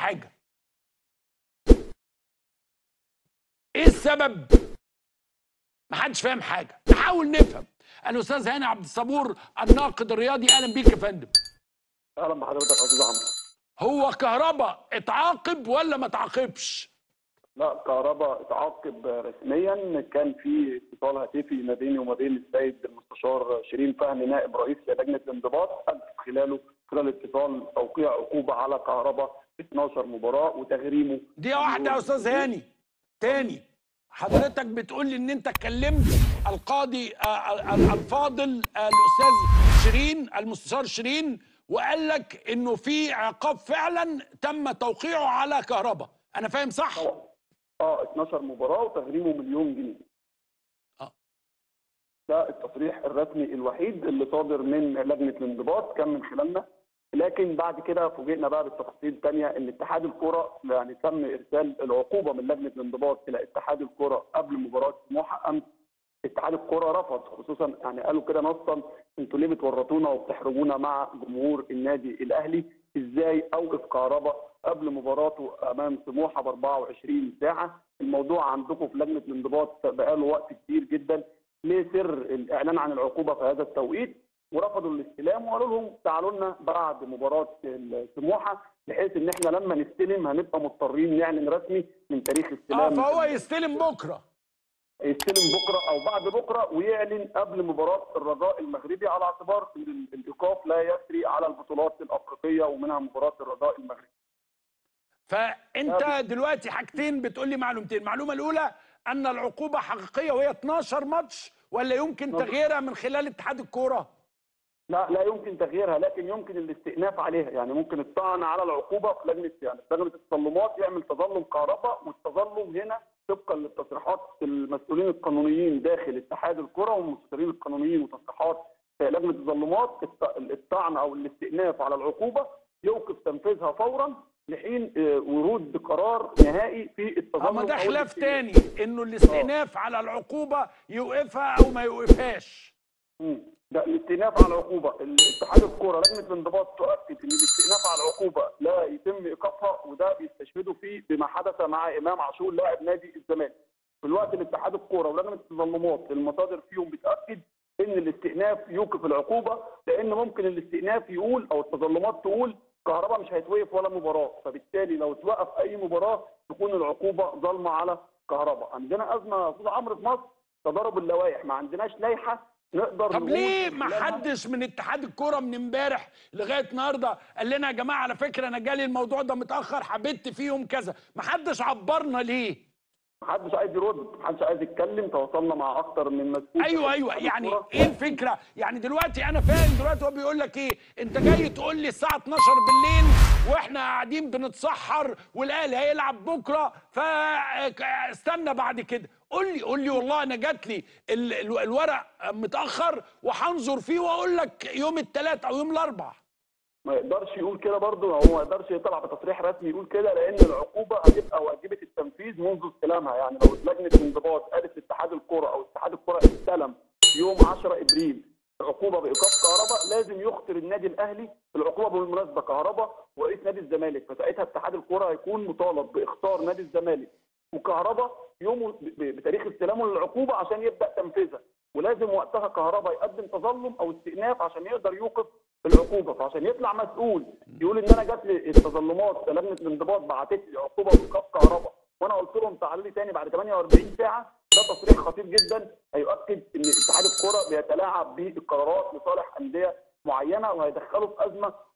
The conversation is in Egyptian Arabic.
حاجه ايه السبب محدش فاهم حاجه نحاول نفهم الاستاذ هاني عبد الصبور الناقد الرياضي اهلا بيك يا فندم اهلا بحضرتك يا استاذ عمرو هو كهربا اتعاقب ولا ما اتعاقبش لا كهرباء اتعاقب رسميا كان في اتصال هاتفي ما بيني وما بين السيد المستشار شيرين فهمي نائب رئيس لجنه الانضباط أدت خلاله خلال الاتصال توقيع عقوبه على كهرباء 12 مباراه وتغريمه دي واحده يا استاذ هاني تاني حضرتك بتقول لي ان انت كلمت القاضي آه، آه، الفاضل آه، الاستاذ شيرين المستشار شيرين وقال لك انه في عقاب فعلا تم توقيعه على كهرباء انا فاهم صح اه 12 مباراه وتغريمه مليون جنيه آه. ده التصريح الرسمي الوحيد اللي صادر من لجنه الانضباط كان من خلالنا لكن بعد كده فوجئنا بقى بالتفاصيل الثانيه ان اتحاد الكره يعني تم ارسال العقوبه من لجنه الانضباط الى اتحاد الكره قبل مباراه سموحه امس اتحاد الكره رفض خصوصا يعني قالوا كده نصا انتوا ليه بتورطونا وبتحرجونا مع جمهور النادي الاهلي ازاي اوقف كهرباء قبل مباراته امام سموحه ب 24 ساعه الموضوع عندكم في لجنه الانضباط بقاله وقت كتير جدا ليه سر الاعلان عن العقوبه في هذا التوقيت ورفضوا الاستلام وقالوا لهم تعالوا لنا بعد مباراه سموحه بحيث ان احنا لما نستلم هنبقى مضطرين نعلن رسمي من تاريخ اه استلام فهو يستلم بكره يستلم بكره او بعد بكره ويعلن قبل مباراه الرجاء المغربي على اعتبار ان ال- الايقاف لا يسري على البطولات الافريقيه ومنها مباراه الرجاء المغربي. فانت دلوقتي حاجتين بتقول لي معلومتين المعلومه الاولى ان العقوبه حقيقيه وهي 12 ماتش ولا يمكن نعم. تغييرها من خلال اتحاد الكوره لا لا يمكن تغييرها لكن يمكن الاستئناف عليها يعني ممكن الطعن على العقوبه في لجنه يعني لجنه التظلمات يعمل تظلم كهرباء والتظلم هنا طبقا للتصريحات المسؤولين القانونيين داخل اتحاد الكره والمستشارين القانونيين وتصريحات لجنه التظلمات الط- الطعن او الاستئناف على العقوبه يوقف تنفيذها فورا لحين آه، ورود قرار نهائي في التظلم اما ده أو خلاف الاستئناف. تاني انه الاستئناف على العقوبه يوقفها او ما يوقفهاش مم. ده الاستئناف على العقوبه الاتحاد الكوره لجنه الانضباط تؤكد ان الاستئناف على العقوبه لا يتم ايقافها وده بيستشهدوا فيه بما حدث مع امام عاشور لاعب نادي الزمالك في الوقت اللي اتحاد الكوره ولجنه التظلمات المصادر فيهم بتاكد ان الاستئناف يوقف العقوبه لان ممكن الاستئناف يقول او التظلمات تقول كهرباء مش هيتوقف ولا مباراه فبالتالي لو توقف اي مباراه تكون العقوبه ظالمه على كهرباء عندنا ازمه يا استاذ عمرو في مصر تضارب اللوائح ما عندناش لائحه نقدر طب نقول ليه من ما خلالها- حدش من اتحاد الكوره من امبارح لغايه النهارده قال لنا يا جماعه على فكره انا جالي الموضوع ده متاخر حبيت فيهم كذا ما حدش عبرنا ليه محدش عايز يرد محدش عايز يتكلم تواصلنا مع اكتر من مسؤول ايوه ايوه اتحاد يعني الكورة. ايه الفكره يعني دلوقتي انا فاهم دلوقتي هو بيقول لك ايه انت جاي تقول لي الساعه 12 بالليل واحنا قاعدين بنتسحر والاهلي هيلعب بكره فاستنى بعد كده قول لي قول لي والله انا جات لي ال- ال- الورق متاخر وهنظر فيه واقول لك يوم الثلاث او يوم الاربع ما يقدرش يقول كده برضه هو ما يقدرش يطلع بتصريح رسمي يقول كده لان العقوبه هتبقى واجبه التنفيذ منذ استلامها يعني لو لجنه الانضباط قالت لاتحاد الكره او اتحاد الكره استلم يوم 10 ابريل عقوبه بايقاف كهرباء لازم يخطر النادي الاهلي العقوبه بالمناسبه كهرباء ورئيس نادي الزمالك فساعتها اتحاد الكره هيكون مطالب باختار نادي الزمالك وكهرباء يوم ب- ب- بتاريخ استلامه للعقوبه عشان يبدا تنفيذها ولازم وقتها كهرباء يقدم تظلم او استئناف عشان يقدر يوقف العقوبه فعشان يطلع مسؤول يقول ان انا جات لي التظلمات لجنه الانضباط بعتت لي عقوبه بايقاف كهرباء وانا قلت لهم تعالوا لي تاني بعد 48 ساعه ده تصريح خطير جدا هيؤكد ان اتحاد الكره بيتلاعب بالقرارات لصالح انديه معينه وهيدخله في ازمه